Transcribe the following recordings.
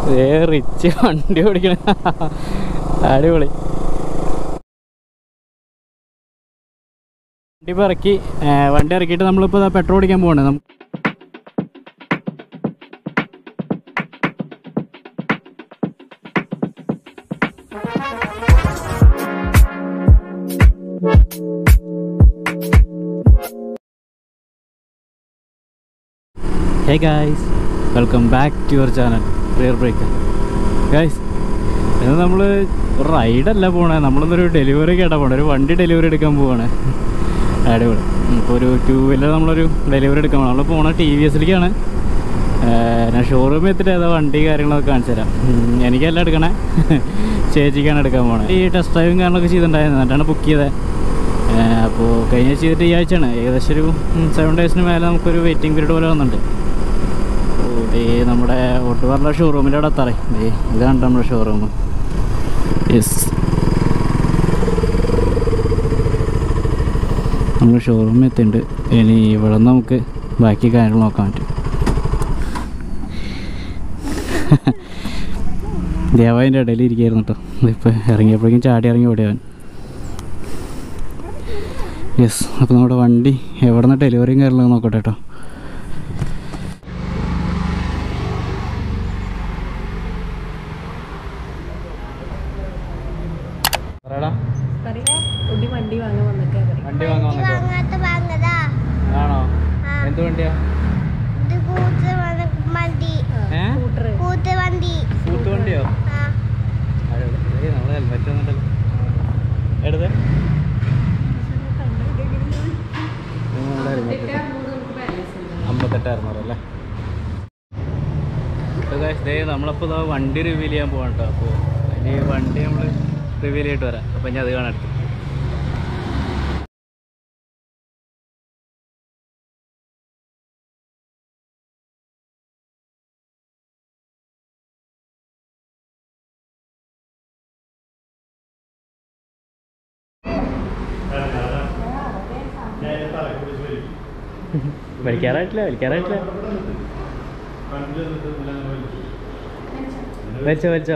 ഏ റിച്ച് വണ്ടി ഓടിക്കണ അടിപൊളി വണ്ടി ഇപ്പോൾ ഇറക്കി ഏ, വണ്ടി ഇറക്കിയിട്ട് നമ്മളിപ്പോൾ പെട്രോൾ അടിക്കാൻ പോവാണ് നമുക്ക് hey guys welcome back to your channel rear breaker guys ഇത് നമ്മൾ ഒരു റൈഡല്ല പോണേ നമ്മളൊന്നൊരു ഡെലിവറി കേട്ടാ പോണേ ഒരു വണ്ടി ഡെലിവറി എടുക്കാൻ പോവാണ് അടിപൊളി ഇപ്പോൾ ഒരു ടൂ വീലർ നമ്മളൊരു ഡെലിവറി എടുക്കാൻ പോകണം നമ്മൾ പോണ ടി വി എസിലേക്കാണ് ഞാൻ ഷോറൂമിൽ എത്തിയിട്ട് ഏതാ വണ്ടി കാര്യങ്ങളൊക്കെ കാണിച്ചു തരാം ഉം, എനിക്കല്ല എടുക്കണേ ചേച്ചിക്കാണ് എടുക്കാൻ പോണത് ഈ ടെസ്റ്റ് ഡ്രൈവും കാര്യങ്ങളൊക്കെ ചെയ്തിട്ടുണ്ടായിരുന്നു എന്നിട്ടാണ് ബുക്ക് ചെയ്തത് അപ്പോൾ കഴിഞ്ഞ ആഴ്ച ചെയ്തിട്ട് ഈ ആഴ്ചയാണ് ഏകദേശം ഒരു സെവൻ ഡേയ്സിന് മേലെ നമുക്കൊരു വെയിറ്റിംഗ് പീരീഡ് പോലെ വന്നിട്ടുണ്ട് ഓ, ദേ നമ്മുടെ ഓട്ടുപാറ ഷോറൂമിൻ്റെ അവിടെ എത്താറേ ദേ ഇതാണ് നമ്മുടെ ഷോറൂം യെസ് നമ്മൾ ഷോറൂമിൽ എത്തിയിട്ടുണ്ട് ഇനി ഇവിടെ നിന്ന് നമുക്ക് ബാക്കി കാര്യങ്ങൾ നോക്കാൻ പറ്റും ദേവായൻ്റെ ഇടയിൽ ഇരിക്കുകയായിരുന്നു കേട്ടോ ഇതിപ്പോൾ ഇറങ്ങിയപ്പോഴേക്കും ചാടി ഇറങ്ങി ഓടിയവൻ യെസ് അപ്പോൾ നമ്മുടെ വണ്ടി എവിടെ നിന്ന് ഡെലിവറിയും കാര്യങ്ങളൊക്കെ നോക്കട്ടെ കേട്ടോ പറയടാ പറയാ കുട്ടി വണ്ടി വാങ്ങാൻ വന്നൊക്കെ പറയും വണ്ടി വാങ്ങാൻ വന്നോ വാങ്ങാത്ത വാങ്ങതാ ആണോ ആ. എന്ത് വണ്ടിയാ ഇത് കൂത്ത് വന്ന- വണ്ടി ഏ സ്കൂട്ടർ കൂത്ത് വണ്ടി കൂത്ത് വണ്ടിയോ ആ നമ്മൾ ഹെൽമെറ്റ് വന്നിട്ടല്ലോ എടുത്ത് അമ്പത്തെട്ട് അറുന്നൂറ് അല്ലേ ദേ നമ്മളപ്പോൾ ഇതാ വണ്ടി റിവീൽ ചെയ്യാൻ പോവാണ് കേട്ടോ അപ്പോൾ അതിന് വണ്ടി നമ്മൾ റിവീൽ ചെയ്തിട്ട് വരാം അപ്പോൾ ഞാൻ അത് കാണാം അടുത്ത് വലിക്കാറായിട്ടില്ല വലിക്കാറായിട്ടില്ല വലിച്ചോ വലിച്ചോ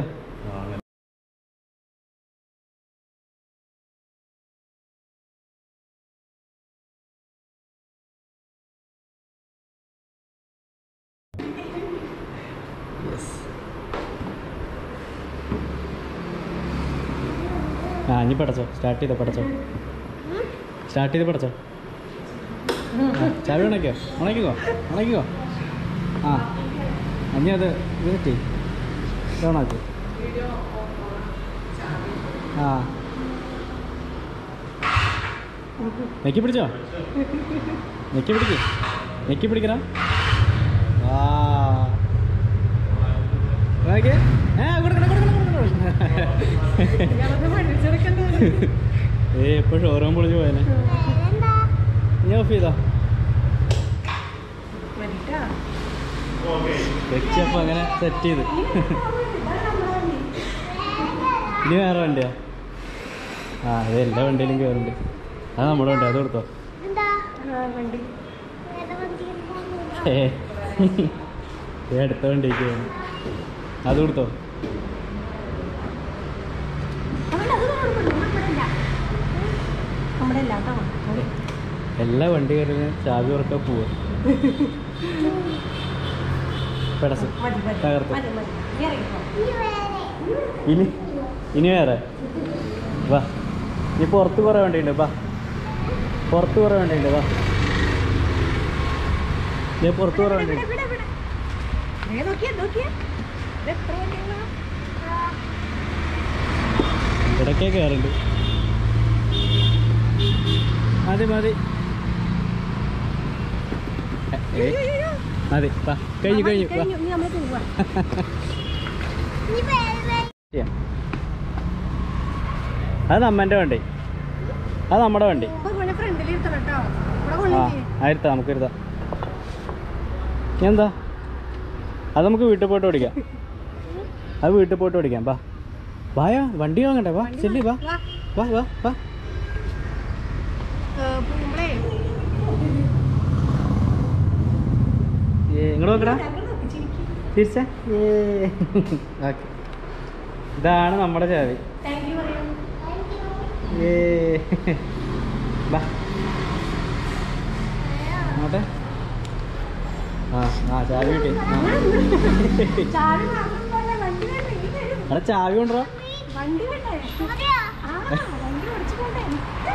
ആ ഇനി പടച്ചോ സ്റ്റാർട്ട് ചെയ്തോ പടച്ചോ സ്റ്റാർട്ട് ചെയ്ത് പടച്ചോ ആ, ചാവി ഉണക്കിയോ ഉണക്കിക്കോ ഉണക്കിക്കോ ആ അഞ്ഞി അത് ഇത് പറ്റി ഓണാക്ക് ആ നെക്കി പിടിച്ചോ നെക്കി പിടിക്ക് നെക്കി പിടിക്കണ ആ നോക്കിയേ. ഏ, കൊടുക്കണം, കൊടുക്കണം, കൊടുക്കണം, കൊടുക്കണം. ഏയ് എപ്പോ ഷോറൂം പൊളിഞ്ഞു പോയനെ വേറെന്താ ഇനി ഓഫ് ചെയ്തോ വെച്ചപ്പോൾ അങ്ങനെ സെറ്റ് ചെയ്ത് ഇനി വേറെ വണ്ടിയാ ആ അത് എല്ലാ വണ്ടിയിലും കയറുന്നുണ്ട് അത് നമ്മുടെ വണ്ടി അത് കൊടുത്തോ എന്താ വണ്ടി ഏതാ വണ്ടി ഏ ഏ, അടുത്ത വണ്ടിക്ക് വേണം അത് കൊടുത്തോ നമ്മുടെ ഇല്ലാട്ടോ എല്ലാ വണ്ടി കയറിയും ചാവി ഉറക്കാൻ പോവാ പെടസ് മതി മതി തകർത്ത് മതി മതി നീ ഇറങ്ങിക്കോ ഇനി ഇനി വേറെ വാ നീ പുറത്ത് കുറേ വണ്ടിയുണ്ട് വാ പുറത്ത് കുറേ വണ്ടിയുണ്ട് വാ നീ പുറത്ത് കുറേ വണ്ടിയുണ്ട് ഇവിടെ ഇവിടെ ദേ നോക്കിയേ നോക്കിയേ ഇത് എത്ര വണ്ടികളാ ഇവിടൊക്കെ കയറുണ്ട് മതി മതി ഏ, ഏ, മതി വാ കഴിഞ്ഞു കഴിഞ്ഞു വാ കഴിഞ്ഞു ഇനി നമ്മൾ പോവാ നീ വേറെ ചെയ്യാം. അത് നമ്മൻ്റെ വണ്ടി അത് നമ്മുടെ വണ്ടി ഇപ്പൊ ഇവിടെ ഫ്രണ്ടിൽ ഇരുത്തണം കേട്ടോ ഇവിടെ ആ കൊള്ളില്ലേ ആയിരുത്താ നമുക്ക് ഇരുത്താം എന്താ അത് നമുക്ക് വീട്ടിൽ പോയിട്ട് ഓടിക്കാം അത് വീട്ടിൽ പോയിട്ട് ഓടിക്കാം വാ വായാ വണ്ടി വാങ്ങണ്ടേ വാ ചെല്ലി വാ വാ വാ വാ വാ പോകുമ്പളേ ഇങ്ങോട്ട് നോക്കടാ ഞങ്ങൾ നോക്കി ചിരിക്കും തിരിച്ച ഓക്കെ ഇതാണ് നമ്മുടെ ചാവി താങ്ക് യു പറയാം ഏ ബാ അങ്ങോട്ടെ ആ ആ ചാവി കിട്ടി ആ. ചാവി മാത്രം പോരാ, വണ്ടി വേണ്ടേ? ഈ തരും. അവിടെ ചാവി കൊണ്ടുവരാ വണ്ടി വേണ്ടേ? മതിയോ? ആ, വണ്ടി ഓടിച്ചു പോണ്ടേ?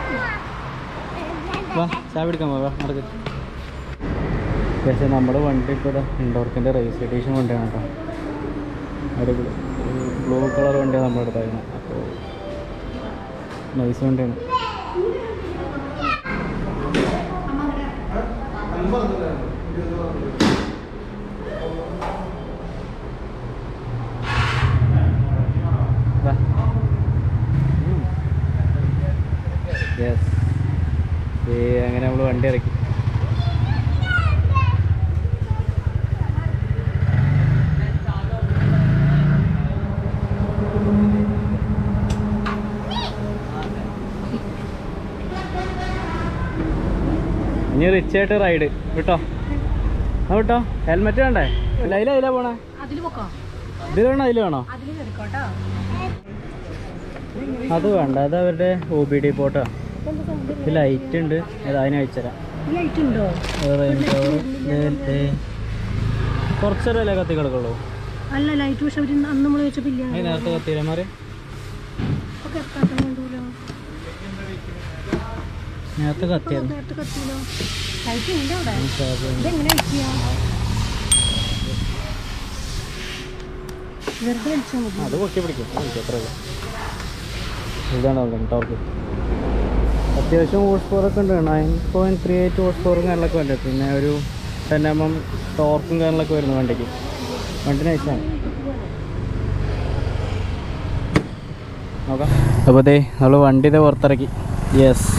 വാ ചാവി എടുക്കാൻ പോവാ നടക്ക് പക്ഷേ നമ്മുടെ വണ്ടി ഇപ്പോൾ ഇൻഡോർക്കിൻ്റെ റേസ് എഡീഷൻ വണ്ടിയാണ് കേട്ടോ അടിപൊളി ബ്ലൂ കളർ വണ്ടിയാണ് നമ്മുടെ അടുത്തായിരുന്നു അപ്പോൾ നൈസ് വണ്ടിയാണ് യെസ് ഏ അങ്ങനെ നമ്മൾ വണ്ടി ഇറക്കി ഇനി റിച്ച് ആയിട്ട് റൈഡ് വിട്ടോ ആ വിട്ടോ ഹെൽമെറ്റ് വേണ്ടേ ഇല്ല അതില അതില പോണേ അതില് പൊക്കോ ഇതിൽ വേണോ അതിൽ വേണോ അതില് കയറിക്കോട്ടോ അത് വേണ്ട അത് അവരുടെ ഒ ബി ഡി പോട്ടോ ഇത് ലൈറ്റ് ഉണ്ട് അത് അതിനെ അയച്ചുതരാം ലൈറ്റ് ഉണ്ടോ കുറച്ചേരല്ലേ കത്തി കിടക്കുള്ളൂ അല്ല ലൈറ്റ് പക്ഷെ അവര് അന്ന് നമ്മൾ വെച്ചപ്പില്ല അതിന് നേരത്തെ കത്തിയില്ല മാറി ഒക്കെ എത്താത്ത കൊണ്ടുപോലോ നേരത്തെ കത്തിയായിരുന്നു നേരത്തെ കത്തിയില്ലോ ലൈറ്റ് ഉണ്ട് അവിടെ ഇതെങ്ങനെ വെക്കുക വെറുതെ വലിച്ചാൽ മതി അത് പൊക്കി പിടിക്കും അത് അത്ര ഇതാണ് നോക്കുന്നത് ടോർക്ക് അത്യാവശ്യം ഹോഴ്സ് പവറൊക്കെ ഉണ്ട് nine point three eight horse പവറും കാര്യങ്ങളൊക്കെ ഉണ്ട് പിന്നെ ഒരു ടെൻ എം എം ടോർക്കും കാര്യങ്ങളൊക്കെ വരുന്നു വണ്ടിക്ക് വണ്ടി നൈസാണ് നോക്കാം അപ്പോൾ അതെ നമ്മൾ വണ്ടി ഇത് പുറത്തിറക്കി യെസ്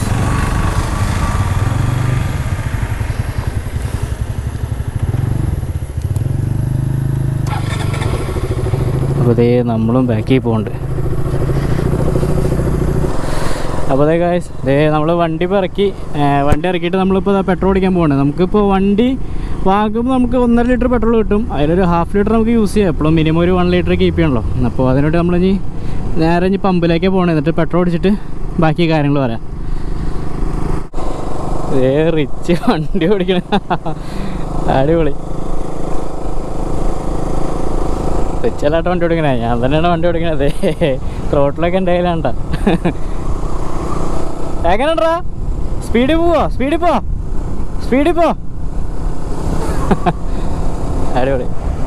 അപ്പോൾ അതേ നമ്മളും ബാക്കിൽ പോകുന്നുണ്ട് അപ്പോൾ അതേ കായ്സ് ദേ നമ്മൾ വണ്ടി ഇപ്പോൾ ഇറക്കി ഏ, വണ്ടി ഇറക്കിയിട്ട് നമ്മളിപ്പോൾ പെട്രോൾ അടിക്കാൻ പോകണേ നമുക്കിപ്പോൾ വണ്ടി വാങ്ങുമ്പോൾ നമുക്ക് ഒന്നര ലിറ്റർ പെട്രോൾ കിട്ടും അതിലൊരു ഹാഫ് ലിറ്റർ നമുക്ക് യൂസ് ചെയ്യാം എപ്പോഴും മിനിമം ഒരു വൺ ലിറ്റർ കീപ്പ് ചെയ്യണല്ലോ അപ്പോൾ അതിനോട് നമ്മൾ ഇനി നേരെ ഇനി പമ്പിലേക്ക് പോകണേ എന്നിട്ട് പെട്രോൾ അടിച്ചിട്ട് ബാക്കി കാര്യങ്ങൾ പറയാം ഏ റിച്ച് വണ്ടി ഓടിക്കണ അടിപൊളി റിച്ചല്ലാട്ട് വണ്ടി ഓടിക്കണേ ഞാൻ തന്നെയാണ് വണ്ടി ഓടിക്കണത് റോട്ടിലൊക്കെ എൻ്റെ കയ്യിലാണ്ട എങ്ങനെണ്ടാ സ്പീഡിൽ പോവോ സ്പീഡിൽ പോ സ്പീഡിൽ പോ അടിപൊളി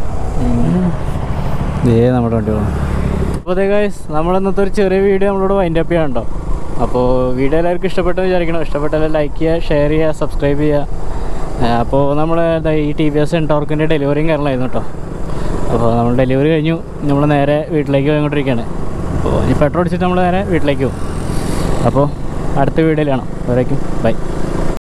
ദേ നമ്മുടെ വണ്ടി പോകണം അപ്പോൾ അതേ ഗൈസ് നമ്മൾ ഇന്നത്തെ ഒരു ചെറിയ വീഡിയോ നമ്മളോട് വൈൻഡ് അപ്പ് ചെയ്യാനുണ്ടോ അപ്പോൾ വീഡിയോ എല്ലാവർക്കും ഇഷ്ടപ്പെട്ടെന്ന് വിചാരിക്കണം ഇഷ്ടപ്പെട്ടാൽ ലൈക്ക് ചെയ്യുക ഷെയർ ചെയ്യുക സബ്സ്ക്രൈബ് ചെയ്യുക അപ്പോൾ നമ്മൾ ഈ ടി വി എസ് എൻടോർക്കിൻ്റെ ഡെലിവറിയും കാര്യങ്ങളായിരുന്നു കേട്ടോ അപ്പോൾ നമ്മൾ ഡെലിവറി കഴിഞ്ഞു നമ്മൾ നേരെ വീട്ടിലേക്ക് പോയിക്കൊണ്ടിരിക്കുകയാണ് അപ്പോൾ ഇനി പെട്രോൾ അടിച്ചിട്ട് നമ്മൾ നേരെ വീട്ടിലേക്ക് പോകും അപ്പോൾ അടുത്ത വീഡിയോയിൽ കാണാം അവരേക്കും ബൈ